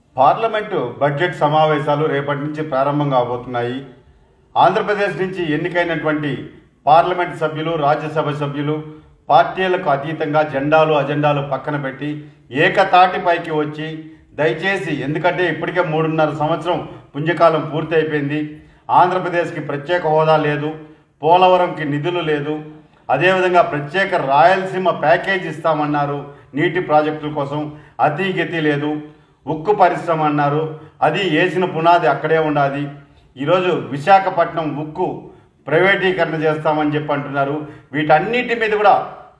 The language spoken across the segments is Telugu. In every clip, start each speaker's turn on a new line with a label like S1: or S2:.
S1: పార్లమెంటు బడ్జెట్ సమావేశాలు రేపటి నుంచి ప్రారంభం కాబోతున్నాయి ఆంధ్రప్రదేశ్ నుంచి ఎన్నికైనటువంటి పార్లమెంట్ సభ్యులు రాజ్యసభ సభ్యులు పార్టీలకు అతీతంగా జెండాలు అజెండాలు పక్కన పెట్టి ఏకతాటిపైకి వచ్చి దయచేసి ఎందుకంటే ఇప్పటికే మూడున్నర సంవత్సరం పుణ్యకాలం పూర్తి అయిపోయింది ఆంధ్రప్రదేశ్కి ప్రత్యేక హోదా లేదు పోలవరంకి నిధులు లేదు అదేవిధంగా ప్రత్యేక రాయలసీమ ప్యాకేజ్ ఇస్తామన్నారు నీటి ప్రాజెక్టుల కోసం అతి గతి లేదు ఉక్కు పరిశ్రమ అన్నారు అది వేసిన పునాది అక్కడే ఉండాలి ఈరోజు విశాఖపట్నం ఉక్కు ప్రైవేటీకరణ చేస్తామని చెప్పి అంటున్నారు వీటన్నిటి మీద కూడా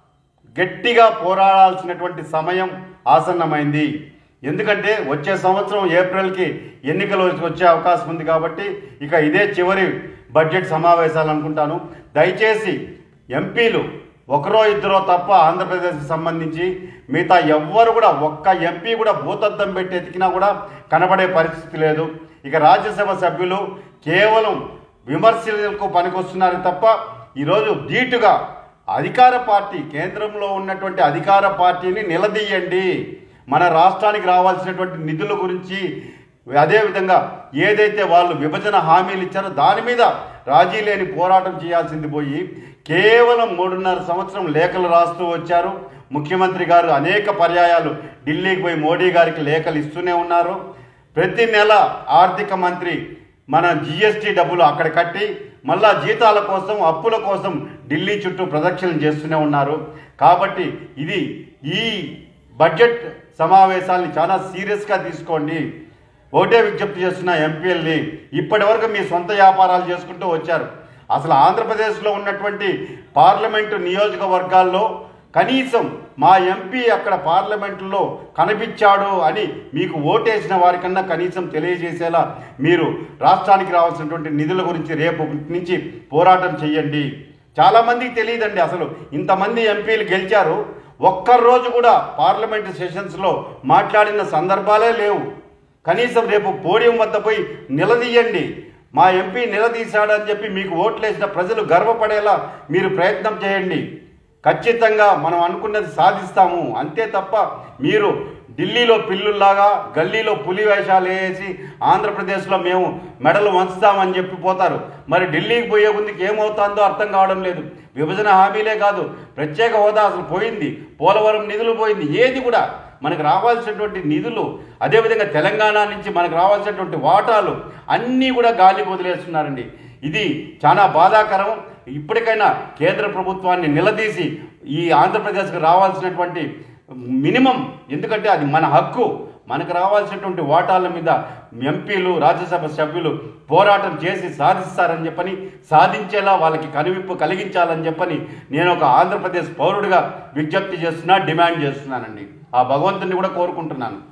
S1: గట్టిగా పోరాడాల్సినటువంటి సమయం ఆసన్నమైంది ఎందుకంటే వచ్చే సంవత్సరం ఏప్రిల్కి ఎన్నికలు వచ్చే అవకాశం ఉంది కాబట్టి ఇక ఇదే చివరి బడ్జెట్ సమావేశాలు అనుకుంటాను దయచేసి ఎంపీలు ఒకరో ఇద్దరో తప్ప ఆంధ్రప్రదేశ్కి సంబంధించి మిగతా ఎవ్వరు కూడా ఒక్క ఎంపీ కూడా భూతద్దం పెట్టి ఎతికినా కూడా కనబడే పరిస్థితి లేదు ఇక రాజ్యసభ సభ్యులు కేవలం విమర్శలకు పనికొస్తున్నారు తప్ప ఈరోజు ధీటుగా అధికార పార్టీ కేంద్రంలో ఉన్నటువంటి అధికార పార్టీని నిలదీయండి మన రాష్ట్రానికి రావాల్సినటువంటి నిధుల గురించి అదేవిధంగా ఏదైతే వాళ్ళు విభజన హామీలు ఇచ్చారో దాని మీద రాజీ లేని పోరాటం చేయాల్సింది పోయి కేవలం మూడున్నర సంవత్సరం లేఖలు రాస్తూ వచ్చారు ముఖ్యమంత్రి గారు అనేక పర్యాయాలు ఢిల్లీకి పోయి మోడీ గారికి లేఖలు ఇస్తూనే ఉన్నారు ప్రతి నెల ఆర్థిక మంత్రి మన జిఎస్టీ డబ్బులు అక్కడ కట్టి మళ్ళా జీతాల కోసం అప్పుల కోసం ఢిల్లీ చుట్టూ ప్రదక్షిణలు చేస్తూనే ఉన్నారు కాబట్టి ఇది ఈ బడ్జెట్ సమావేశాల్ని చాలా సీరియస్గా తీసుకోండి ఒకటే విజ్ఞప్తి చేస్తున్న ఎంపీఎల్ని ఇప్పటి వరకు మీ సొంత వ్యాపారాలు చేసుకుంటూ వచ్చారు అసలు ఆంధ్రప్రదేశ్లో ఉన్నటువంటి పార్లమెంటు నియోజకవర్గాల్లో కనీసం మా ఎంపీ అక్కడ పార్లమెంటులో కనిపించాడు అని మీకు ఓటేసిన వారికన్నా కనీసం తెలియజేసేలా మీరు రాష్ట్రానికి రావాల్సినటువంటి నిధుల గురించి రేపు నుంచి పోరాటం చేయండి చాలామందికి తెలియదండి అసలు ఇంతమంది ఎంపీలు గెలిచారు ఒక్కరోజు కూడా పార్లమెంటు సెషన్స్లో మాట్లాడిన సందర్భాలే లేవు కనీసం రేపు పోడియం వద్ద పోయి నిలదీయండి మా ఎంపీ నిలదీశాడని చెప్పి మీకు ఓట్లేసిన ప్రజలు గర్వపడేలా మీరు ప్రయత్నం చేయండి ఖచ్చితంగా మనం అనుకున్నది సాధిస్తాము అంతే తప్ప మీరు ఢిల్లీలో పిల్లుల్లాగా గల్లీలో పులి వేషాలు వేసి ఆంధ్రప్రదేశ్లో మేము మెడలు వంచుతామని చెప్పి పోతారు మరి ఢిల్లీకి పోయే ముందుకు ఏమవుతుందో అర్థం కావడం లేదు విభజన హామీలే కాదు ప్రత్యేక హోదా అసలు పోయింది పోలవరం నిధులు పోయింది ఏది కూడా మనకు రావాల్సినటువంటి నిధులు అదేవిధంగా తెలంగాణ నుంచి మనకు రావాల్సినటువంటి వాటాలు అన్నీ కూడా గాలి వదిలేస్తున్నారండి ఇది చాలా బాధాకరం ఇప్పటికైనా కేంద్ర ప్రభుత్వాన్ని నిలదీసి ఈ ఆంధ్రప్రదేశ్కి రావాల్సినటువంటి మినిమం ఎందుకంటే అది మన హక్కు మనకు రావాల్సినటువంటి వాటాల మీద ఎంపీలు రాజ్యసభ సభ్యులు పోరాటం చేసి సాధిస్తారని చెప్పని సాధించేలా వాళ్ళకి కనువిప్పు కలిగించాలని చెప్పని నేను ఒక ఆంధ్రప్రదేశ్ పౌరుడిగా విజ్ఞప్తి చేస్తున్నా డిమాండ్ చేస్తున్నానండి ఆ భగవంతుని కూడా కోరుకుంటున్నాను